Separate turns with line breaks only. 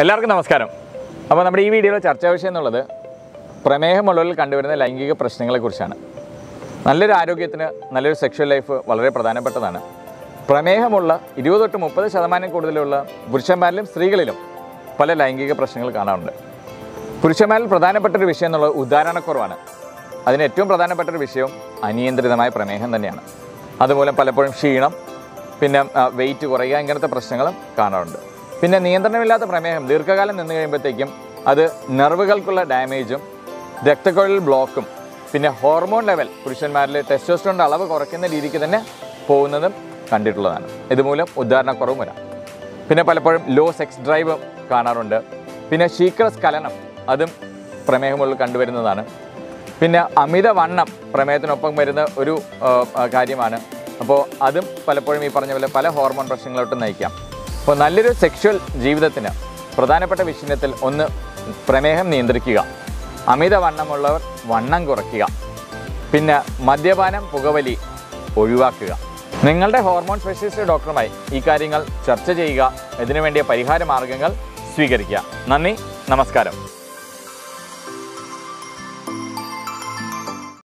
എല്ലാവർക്കും നമസ്കാരം അപ്പോൾ നമ്മുടെ ഈ വീഡിയോയിലെ ചർച്ചാ വിഷയം എന്നുള്ളത് പ്രമേഹമുള്ളവരിൽ കണ്ടുവരുന്ന ലൈംഗിക പ്രശ്നങ്ങളെക്കുറിച്ചാണ് നല്ലൊരു ആരോഗ്യത്തിന് നല്ലൊരു സെക്ഷൽ ലൈഫ് വളരെ പ്രധാനപ്പെട്ടതാണ് പ്രമേഹമുള്ള ഇരുപത് തൊട്ട് മുപ്പത് ശതമാനം കൂടുതലുള്ള പുരുഷന്മാരിലും സ്ത്രീകളിലും പല ലൈംഗിക പ്രശ്നങ്ങൾ കാണാറുണ്ട് പുരുഷന്മാരിൽ പ്രധാനപ്പെട്ട ഒരു വിഷയം എന്നുള്ളത് ഉദാഹരണക്കുറവാണ് അതിന് ഏറ്റവും പ്രധാനപ്പെട്ട ഒരു വിഷയവും അനിയന്ത്രിതമായ പ്രമേഹം തന്നെയാണ് അതുമൂലം പലപ്പോഴും ക്ഷീണം പിന്നെ വെയിറ്റ് കുറയുക ഇങ്ങനത്തെ പ്രശ്നങ്ങളും കാണാറുണ്ട് പിന്നെ നിയന്ത്രണമില്ലാത്ത പ്രമേഹം ദീർഘകാലം നിന്ന് കഴിയുമ്പോഴത്തേക്കും അത് നെർവുകൾക്കുള്ള ഡാമേജും രക്തക്കുഴൽ ബ്ലോക്കും പിന്നെ ഹോർമോൺ ലെവൽ പുരുഷന്മാരിൽ ടെസ്റ്റോസ്റ്ററോണിൻ്റെ അളവ് കുറയ്ക്കുന്ന രീതിക്ക് തന്നെ പോകുന്നതും കണ്ടിട്ടുള്ളതാണ് ഇതുമൂലം ഉദാഹരണക്കുറവും വരാം പിന്നെ പലപ്പോഴും ലോ സെക്സ് ഡ്രൈവ് കാണാറുണ്ട് പിന്നെ ശീഘ്രസ്ഖലനം അതും പ്രമേഹമുള്ളിൽ കണ്ടുവരുന്നതാണ് പിന്നെ അമിതവണ്ണം പ്രമേഹത്തിനൊപ്പം വരുന്ന ഒരു ആ, ആ, കാര്യമാണ് അപ്പോൾ അതും പലപ്പോഴും ഈ പറഞ്ഞ പോലെ പല ഹോർമോൺ പ്രശ്നങ്ങളോട്ട് നയിക്കാം അപ്പോൾ നല്ലൊരു സെക്ഷൽ ജീവിതത്തിന് പ്രധാനപ്പെട്ട വിഷയത്തിൽ ഒന്ന് പ്രമേഹം നിയന്ത്രിക്കുക അമിതവണ്ണമുള്ളവർ വണ്ണം കുറയ്ക്കുക പിന്നെ മദ്യപാനം പുകവലി ഒഴിവാക്കുക നിങ്ങളുടെ ഹോർമോൺ സ്പെഷ്യലിസ്റ്റ് ഡോക്ടറുമായി ഈ കാര്യങ്ങൾ ചർച്ച ചെയ്യുക ഇതിനു വേണ്ടിയ പരിഹാര മാർഗങ്ങൾ സ്വീകരിക്കുക നന്ദി നമസ്കാരം